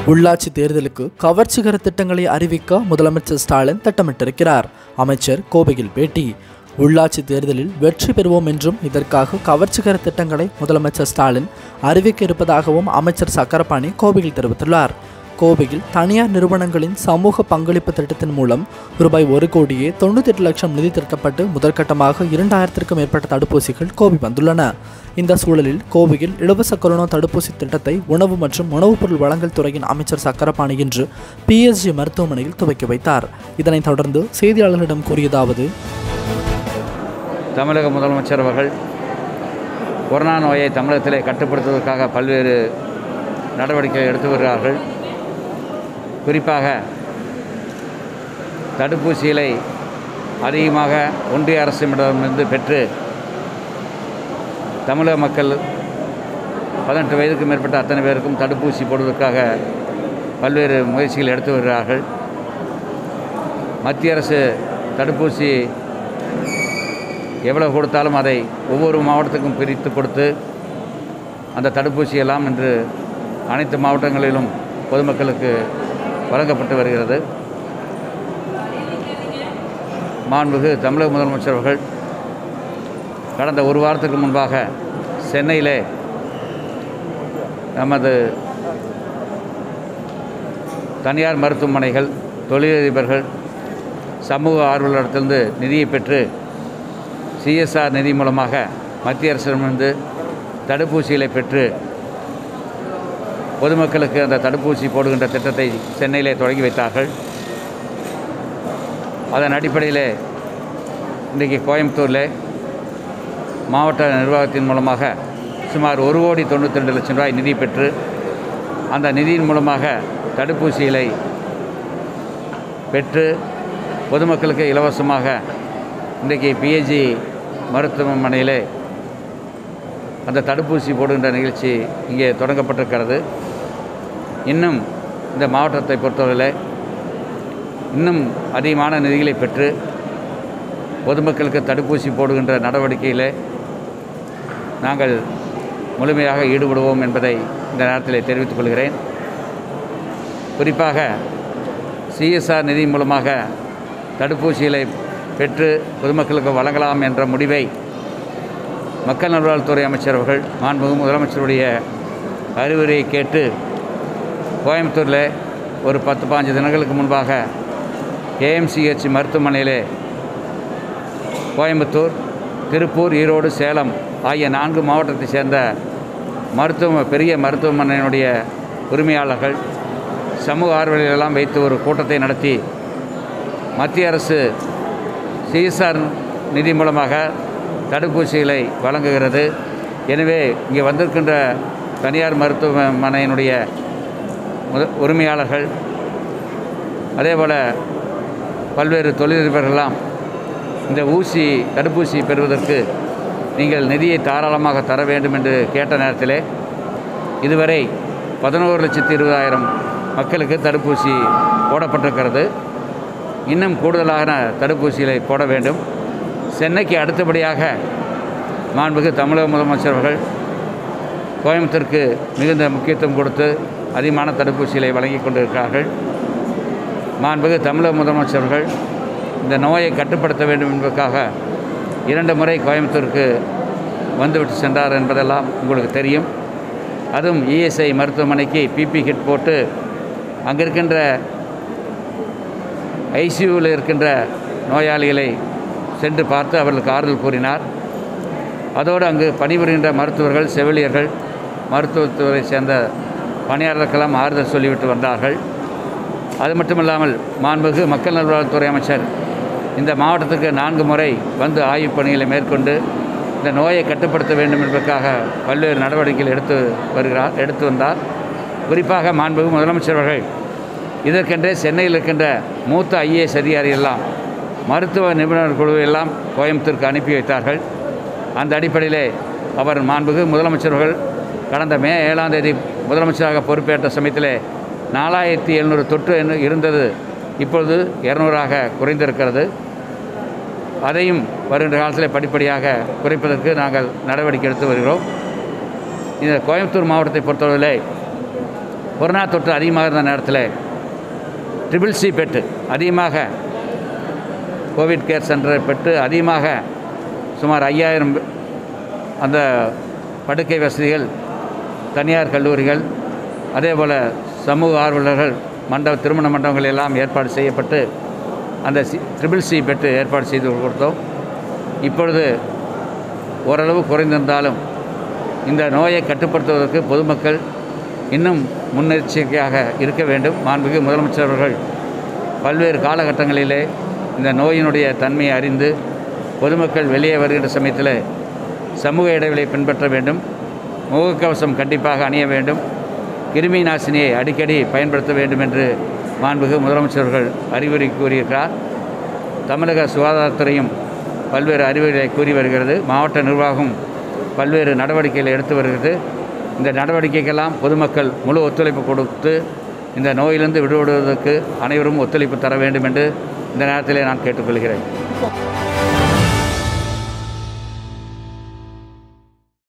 உள்ளாட்சி தேர்தலுக்கு கவர்ச்சிகர திட்டங்களை அறிவிக்க முதலமைச்சர் ஸ்டாலின் திட்டமிட்டிருக்கிறார் அமைச்சர் கோவையில் பேட்டி உள்ளாட்சி தேர்தலில் வெற்றி பெறுவோம் என்றும் இதற்காக கவர்ச்சிகர திட்டங்களை முதலமைச்சர் ஸ்டாலின் அறிவிக்க இருப்பதாகவும் அமைச்சர் சக்கரபாணி கோவையில் தெரிவித்துள்ளார் கோவையில் தனியார் நிறுவனங்களின் சமூக பங்களிப்பு திட்டத்தின் மூலம் ரூபாய் ஒரு கோடியே தொண்ணூற்றி எட்டு லட்சம் நிதி திரட்டப்பட்டு முதற்கட்டமாக இரண்டாயிரத்திற்கும் மேற்பட்ட தடுப்பூசிகள் கோவை வந்துள்ளன இந்த சூழலில் கோவையில் இலவச கொரோனா தடுப்பூசி திட்டத்தை உணவு மற்றும் உணவுப் பொருள் வழங்கல் துறையின் அமைச்சர் சக்கரபாணி இன்று பிஎஸ்ஜி மருத்துவமனையில் துவக்கி வைத்தார் இதனைத் தொடர்ந்து செய்தியாளர்களிடம் கூறியதாவது தமிழக முதலமைச்சர் அவர்கள் கொரோனா நோயை தமிழகத்திலே கட்டுப்படுத்துவதற்காக பல்வேறு நடவடிக்கைகள் எடுத்து வருகிறார்கள் குறிப்பாக தடுப்பூசிகளை அதிகமாக ஒன்றிய அரசிடமிருந்து பெற்று தமிழக மக்கள் பதினெட்டு வயதுக்கு மேற்பட்ட அத்தனை பேருக்கும் தடுப்பூசி போடுவதற்காக பல்வேறு முயற்சிகள் எடுத்து வருகிறார்கள் மத்திய அரசு தடுப்பூசி எவ்வளவு கொடுத்தாலும் அதை ஒவ்வொரு மாவட்டத்துக்கும் பிரித்து கொடுத்து அந்த தடுப்பூசி எல்லாம் இன்று அனைத்து மாவட்டங்களிலும் பொதுமக்களுக்கு வழங்கப்பட்டு வருகிறது மாண்புகு தமிழக முதலமைச்சர் அவர்கள் கடந்த ஒரு வாரத்துக்கு முன்பாக சென்னையிலே நமது தனியார் மருத்துவமனைகள் தொழிலதிபர்கள் சமூக ஆர்வலரிடத்திலிருந்து நிதியை பெற்று சிஎஸ்ஆர் நிதி மூலமாக மத்திய அரசிடமிருந்து தடுப்பூசிகளை பெற்று பொதுமக்களுக்கு அந்த தடுப்பூசி போடுகின்ற திட்டத்தை சென்னையிலே தொடங்கி வைத்தார்கள் அதன் அடிப்படையில் இன்றைக்கு கோயம்புத்தூரில் மாவட்ட நிர்வாகத்தின் மூலமாக சுமார் ஒரு கோடி தொண்ணூற்றி ரெண்டு லட்சம் ரூபாய் நிதி பெற்று அந்த நிதியின் மூலமாக தடுப்பூசிகளை பெற்று பொதுமக்களுக்கு இலவசமாக இன்றைக்கு பிஹெச்சி மருத்துவமனையிலே அந்த தடுப்பூசி போடுகின்ற நிகழ்ச்சி இங்கே தொடங்கப்பட்டிருக்கிறது இன்னும் இந்த மாவட்டத்தை பொறுத்தவரையில் இன்னும் அதிகமான நிதிகளை பெற்று பொதுமக்களுக்கு தடுப்பூசி போடுகின்ற நடவடிக்கையில் நாங்கள் முழுமையாக ஈடுபடுவோம் என்பதை இந்த நேரத்தில் தெரிவித்துக் கொள்கிறேன் குறிப்பாக சிஎஸ்ஆர் நிதி மூலமாக தடுப்பூசிகளை பெற்று பொதுமக்களுக்கு வழங்கலாம் என்ற முடிவை மக்கள் நல்வாழ்வுத்துறை அமைச்சர் அவர்கள் மாண்புமிகு முதலமைச்சருடைய அறிவுரையை கேட்டு கோயம்புத்தூரில் ஒரு பத்து பாஞ்சு தினங்களுக்கு முன்பாக ஏஎம்சிஹெச் மருத்துவமனையிலே கோயம்புத்தூர் திருப்பூர் ஈரோடு சேலம் ஆகிய நான்கு மாவட்டத்தைச் சேர்ந்த மருத்துவ பெரிய மருத்துவமனையினுடைய உரிமையாளர்கள் சமூக ஆர்வலர்களெல்லாம் வைத்து ஒரு கூட்டத்தை நடத்தி மத்திய அரசு சிஎஸ்ஆர் நிதி மூலமாக தடுப்பூசிகளை வழங்குகிறது எனவே இங்கே வந்திருக்கின்ற தனியார் மருத்துவமனையினுடைய முத உரிமையாளர்கள் அதேபோல் பல்வேறு தொழிலதிபர்கள்லாம் இந்த ஊசி தடுப்பூசி பெறுவதற்கு நீங்கள் நிதியை தாராளமாக தர வேண்டும் என்று கேட்ட நேரத்திலே இதுவரை பதினோரு லட்சத்தி இருபதாயிரம் மக்களுக்கு தடுப்பூசி போடப்பட்டிருக்கிறது இன்னும் கூடுதலான தடுப்பூசிகளை போட வேண்டும் சென்னைக்கு அடுத்தபடியாக மாண்புக்கு தமிழக முதலமைச்சர் அவர்கள் கோயம்புத்தூருக்கு மிகுந்த முக்கியத்துவம் கொடுத்து அதிகமான தடுப்பூசிகளை வழங்கி கொண்டிருக்கிறார்கள் மாண்புக்கு தமிழக முதலமைச்சர் அவர்கள் இந்த நோயை கட்டுப்படுத்த வேண்டும் என்பதற்காக இரண்டு முறை கோயம்புத்தூருக்கு வந்துவிட்டு சென்றார் என்பதெல்லாம் உங்களுக்கு தெரியும் அதுவும் இஎஸ்ஐ மருத்துவமனைக்கு பிபி கிட் போட்டு அங்கே இருக்கின்ற ஐசியூவில் இருக்கின்ற நோயாளிகளை சென்று பார்த்து அவர்களுக்கு ஆறுதல் கூறினார் அதோடு அங்கு பணிபுரிகின்ற மருத்துவர்கள் செவிலியர்கள் மருத்துவத்துறை சேர்ந்த பணியாளர்களுக்கெல்லாம் ஆறுதல் சொல்லிவிட்டு வந்தார்கள் அது மட்டுமில்லாமல் மாண்புகு மக்கள் நல்வாழ்வுத்துறை அமைச்சர் இந்த மாவட்டத்துக்கு நான்கு முறை வந்து ஆய்வுப் பணிகளை மேற்கொண்டு இந்த நோயை கட்டுப்படுத்த வேண்டும் என்பதற்காக பல்வேறு நடவடிக்கைகள் எடுத்து வருகிறார் எடுத்து வந்தார் குறிப்பாக மாண்புகு முதலமைச்சர் அவர்கள் இதற்கென்றே சென்னையில் இருக்கின்ற மூத்த ஐஏஎஸ் அதிகாரிகளெல்லாம் மருத்துவ நிபுணர் குழுவை எல்லாம் கோயம்புத்தூருக்கு அனுப்பி வைத்தார்கள் அந்த அடிப்படையிலே அவர் மாண்புகு முதலமைச்சர்கள் கடந்த மே ஏழாம் தேதி முதலமைச்சராக பொறுப்பேற்ற சமயத்திலே நாலாயிரத்தி எழுநூறு தொற்று என்று இருந்தது இப்பொழுது இரநூறாக குறைந்திருக்கிறது அதையும் வருகின்ற காலத்தில் படிப்படியாக குறைப்பதற்கு நாங்கள் நடவடிக்கை எடுத்து வருகிறோம் இந்த கோயம்புத்தூர் மாவட்டத்தை பொறுத்தவரையிலே கொரோனா தொற்று அதிகமாக இருந்த நேரத்தில் ட்ரிபிள் சி பெட்டு அதிகமாக கோவிட் கேர் சென்டரை பெற்று அதிகமாக சுமார் ஐயாயிரம் அந்த படுக்கை வசதிகள் தனியார் கல்லூரிகள் அதே போல் சமூக ஆர்வலர்கள் மண்டப திருமண மண்டபங்கள் எல்லாம் ஏற்பாடு செய்யப்பட்டு அந்த சி ட்ரிபிள் சி பெட்டு ஏற்பாடு செய்து கொடுத்தோம் இப்பொழுது ஓரளவு குறைந்திருந்தாலும் இந்த நோயை கட்டுப்படுத்துவதற்கு பொதுமக்கள் இன்னும் முன்னெச்சரிக்கையாக இருக்க வேண்டும் மாண்புமிகு முதலமைச்சர் அவர்கள் பல்வேறு காலகட்டங்களிலே இந்த நோயினுடைய தன்மையை அறிந்து பொதுமக்கள் வெளியே வருகின்ற சமயத்தில் சமூக இடைவெளியை பின்பற்ற வேண்டும் முகக்கவசம் கண்டிப்பாக அணிய வேண்டும் கிருமி நாசினியை அடிக்கடி பயன்படுத்த வேண்டும் என்று மாண்புமிகு முதலமைச்சர்கள் அறிவுரை கூறியிருக்கிறார் தமிழக சுகாதாரத்துறையும் பல்வேறு அறிவுரைகளை கூறி வருகிறது மாவட்ட நிர்வாகம் பல்வேறு நடவடிக்கைகளை எடுத்து வருகிறது இந்த நடவடிக்கைக்கெல்லாம் பொதுமக்கள் முழு ஒத்துழைப்பு கொடுத்து இந்த நோயிலிருந்து விடுபடுவதற்கு அனைவரும் ஒத்துழைப்பு தர வேண்டும் என்று இந்த நேரத்திலே நான் கேட்டுக்கொள்கிறேன்